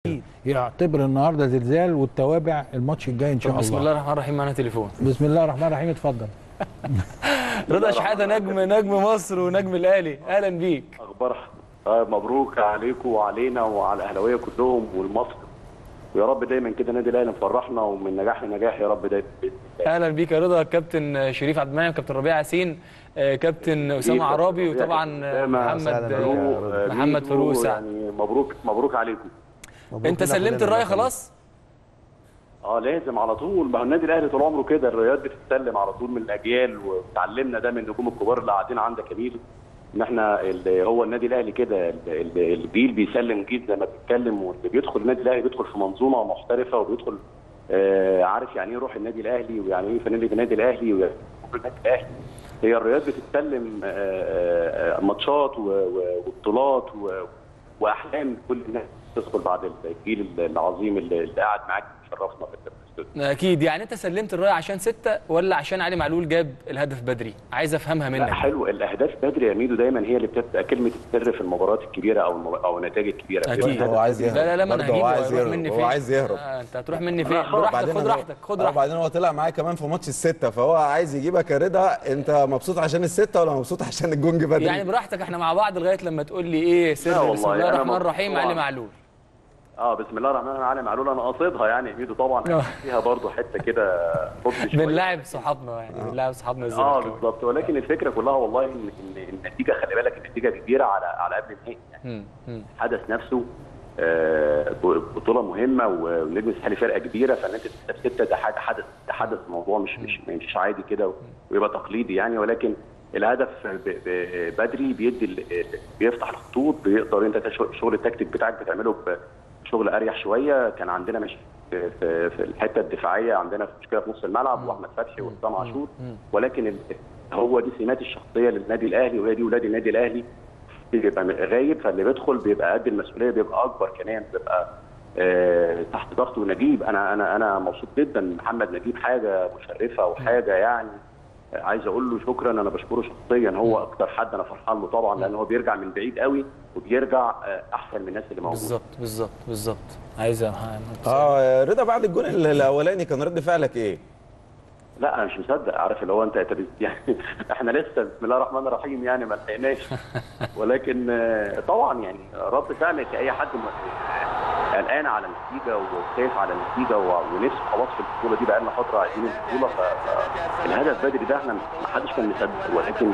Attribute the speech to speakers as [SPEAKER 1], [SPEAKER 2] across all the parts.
[SPEAKER 1] يعتبر النهارده زلزال والتوابع الماتش الجاي ان شاء
[SPEAKER 2] طب بسم
[SPEAKER 1] الله
[SPEAKER 2] الله الرحمن الرحيم معانا تليفون
[SPEAKER 1] بسم الله الرحمن الرحيم اتفضل
[SPEAKER 2] رضا شحاته نجم نجم مصر ونجم الاهلي اهلا بيك
[SPEAKER 3] اخبار آه مبروك عليكم وعلينا وعلى الاهلاويه كلهم والمصر ويا رب دايما كده النادي الاهلي مفرحنا ومن نجاح لنجاح يا رب دايما بإذن الله.
[SPEAKER 2] اهلا بيك يا رضا كابتن شريف عبد المنعم كابتن ربيع ياسين آه، كابتن اسامه
[SPEAKER 3] كابتن
[SPEAKER 2] عرابي
[SPEAKER 3] ربيع،
[SPEAKER 2] وطبعا
[SPEAKER 3] كابتن
[SPEAKER 2] آه،
[SPEAKER 3] أسامة،
[SPEAKER 2] محمد
[SPEAKER 4] وسهلا
[SPEAKER 2] آه،
[SPEAKER 4] بيك.
[SPEAKER 3] فاروق، آه،
[SPEAKER 2] محمد
[SPEAKER 3] ميدو،
[SPEAKER 2] فاروق سعد.
[SPEAKER 3] يعني مبروك مبروك عليكم
[SPEAKER 2] انت سلمت الرايه خلاص
[SPEAKER 3] اه لازم على طول ما هو النادي الاهلي طول عمره كده الرايات بتتسلم على طول من الاجيال وتعلمنا ده من النجوم الكبار اللي قاعدين عندك يا ميدو ان احنا اللي هو النادي الاهلي كده ال- ال- الجيل بيسلم جيل زي ما بيتكلم واللي بيدخل النادي الاهلي بيدخل في منظومه محترفه وبيدخل آه عارف يعني ايه روح النادي الاهلي ويعني ايه فانيله النادي الاهلي ويعني إيه النادي الاهلي هي الرياض بتتسلم آه، آه، آه، ماتشات و- و- وبطولات و- واحلام كل الناس تدخل بعد الجيل العظيم اللي اللي قاعد معاك شرفنا في الاستوديو
[SPEAKER 2] اكيد يعني انت سلمت الرايه عشان ستة ولا عشان علي معلول جاب الهدف بدري عايز افهمها منك
[SPEAKER 3] لا حلو الاهداف بدري يا ميدو دايما هي اللي بتبقى كلمه السر في المباريات الكبيره او المب... او النتائج الكبيره
[SPEAKER 2] أكيد.
[SPEAKER 4] هو عايز يهرب
[SPEAKER 2] لا لا لا ما انا
[SPEAKER 4] برضه
[SPEAKER 2] هجيبه
[SPEAKER 4] هو عايز
[SPEAKER 2] هيروح
[SPEAKER 4] يهرب
[SPEAKER 2] مني
[SPEAKER 4] هو
[SPEAKER 2] فين
[SPEAKER 4] عايز يهرب
[SPEAKER 2] آه انت هتروح مني فين
[SPEAKER 3] لا، خلاص.
[SPEAKER 2] براحتك خد
[SPEAKER 4] هو-
[SPEAKER 2] راحتك خد
[SPEAKER 4] آه،
[SPEAKER 2] راحتك
[SPEAKER 4] وبعدين هو طلع معايا كمان في ماتش الستة فهو عايز يجيبك يا رضا انت مبسوط عشان الستة ولا مبسوط عشان الجون جه بدري
[SPEAKER 2] يعني براحتك احنا مع بعض لغايه لما تقول لي ايه
[SPEAKER 3] لا
[SPEAKER 2] سر
[SPEAKER 3] والله،
[SPEAKER 2] بسم الله
[SPEAKER 3] أنا
[SPEAKER 2] الرحمن الرحيم
[SPEAKER 3] طبعاً.
[SPEAKER 2] علي معلول
[SPEAKER 3] اه بسم الله الرحمن الرحيم علي معلول انا قاصدها يعني يا ميدو طبعا
[SPEAKER 2] آه.
[SPEAKER 3] فيها برضو حته كده فضل شويه
[SPEAKER 2] بنلاعب صحابنا يعني بنلاعب صحابنا
[SPEAKER 3] اه
[SPEAKER 2] الزمالك
[SPEAKER 3] بالظبط ولكن الفكره كلها والله ان إن النتيجه خلي بالك النتيجه كبيره على على قبل النهائي يعني الحدث نفسه آه، بطوله مهمه والنجم الساحلي فرقه كبيره فان انت تكسب سته ده حاجه حدث ده حدث موضوع مش مش مش عادي كده ويبقى تقليدي يعني ولكن الهدف ب- ب- بدري بيدي ال- بيفتح الخطوط بيقدر انت تش- شغل التكتيك بتاعك بتعمله بشغل اريح شويه كان عندنا مش في, في, في الحته الدفاعيه عندنا مشكله في نص الملعب واحمد فتحي واسلام عاشور ولكن ال- هو دي سمات الشخصيه للنادي الاهلي وهي دي ولاد النادي الاهلي بيبقى غايب فاللي بيدخل بيبقى قد المسؤوليه بيبقى اكبر كمان بيبقى آه تحت ضغط ونجيب انا انا انا مبسوط جدا محمد نجيب حاجه مشرفه وحاجه يعني آه، عايز اقول له شكرا انا بشكره شخصيا هو اكتر حد انا فرحان له طبعا لان هو بيرجع من بعيد قوي وبيرجع آه، احسن من الناس اللي موجوده
[SPEAKER 2] بالظبط بالظبط بالظبط عايز أ-
[SPEAKER 4] اه رضا بعد الجون ال- الاولاني كان رد فعلك ايه؟
[SPEAKER 3] لا انا مش مصدق عارف اللي هو انت انت بت- يعني احنا لسه بسم الله الرحمن الرحيم يعني ما لحقناش ولكن آه، طبعا يعني رد فعل كاي حد م- قلقان على النتيجه وخايف على النتيجه و- ونفسه خلاص في البطوله دي بقى لنا فتره عايزين البطوله ف- فالهدف بدري ده احنا ما حدش كان مصدق ولكن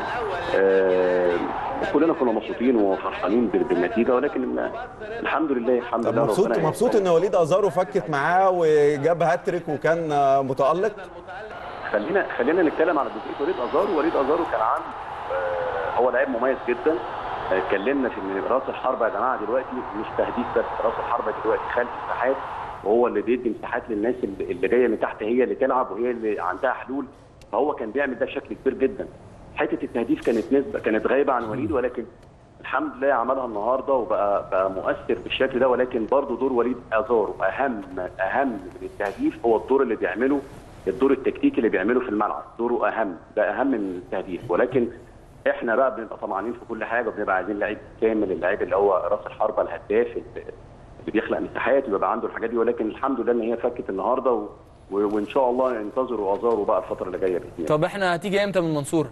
[SPEAKER 3] آه، كلنا كنا مبسوطين وفرحانين بال- بالنتيجه ولكن آه، الحمد لله الحمد
[SPEAKER 4] طب
[SPEAKER 3] لله
[SPEAKER 4] مبسوط
[SPEAKER 3] ربنا
[SPEAKER 4] مبسوط ان وليد ازارو فكت معاه وجاب هاتريك وكان آه، متالق
[SPEAKER 3] خلينا خلينا نتكلم على جزئيه وليد ازارو وليد ازارو كان عنده آه، هو لعيب مميز جدا آه، اتكلمنا في ان راس الحربه يا جماعه دلوقتي مش تهديف بس راس الحربه دلوقتي خلف مساحات وهو اللي بيدي مساحات للناس اللي اللي جايه من تحت هي اللي تلعب وهي اللي عندها حلول فهو كان بيعمل ده بشكل كبير جدا حته التهديف كانت نسبه كانت غايبه عن وليد ولكن الحمد لله عملها النهارده وبقى بقى مؤثر بالشكل ده ولكن برضه دور وليد ازارو اهم اهم من التهديف هو الدور اللي بيعمله الدور التكتيكي اللي بيعمله في الملعب دوره اهم ده اهم من التهديف ولكن احنا بقى بنبقى طمعانين في كل حاجه وبنبقى عايزين لعيب كامل اللعيب اللي هو راس الحربه الهداف اللي اللي بيخلق مساحات ويبقى عنده الحاجات دي ولكن الحمد لله ان هي فكت النهارده و... و... وان شاء الله ننتظروا ازارو بقى الفتره اللي جايه باذن الله
[SPEAKER 2] طب احنا هتيجي امتى من المنصوره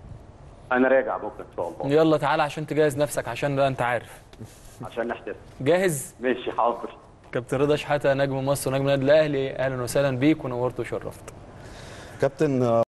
[SPEAKER 3] انا راجع بكره ان شاء الله
[SPEAKER 2] يلا تعالى عشان تجهز نفسك عشان بقى انت عارف
[SPEAKER 3] عشان نحتفل
[SPEAKER 2] جاهز
[SPEAKER 3] ماشي حاضر
[SPEAKER 2] كابتن رضا شحاته نجم مصر ونجم النادي الاهلي اهلا وسهلا بيك ونورت وشرفت
[SPEAKER 4] كابتن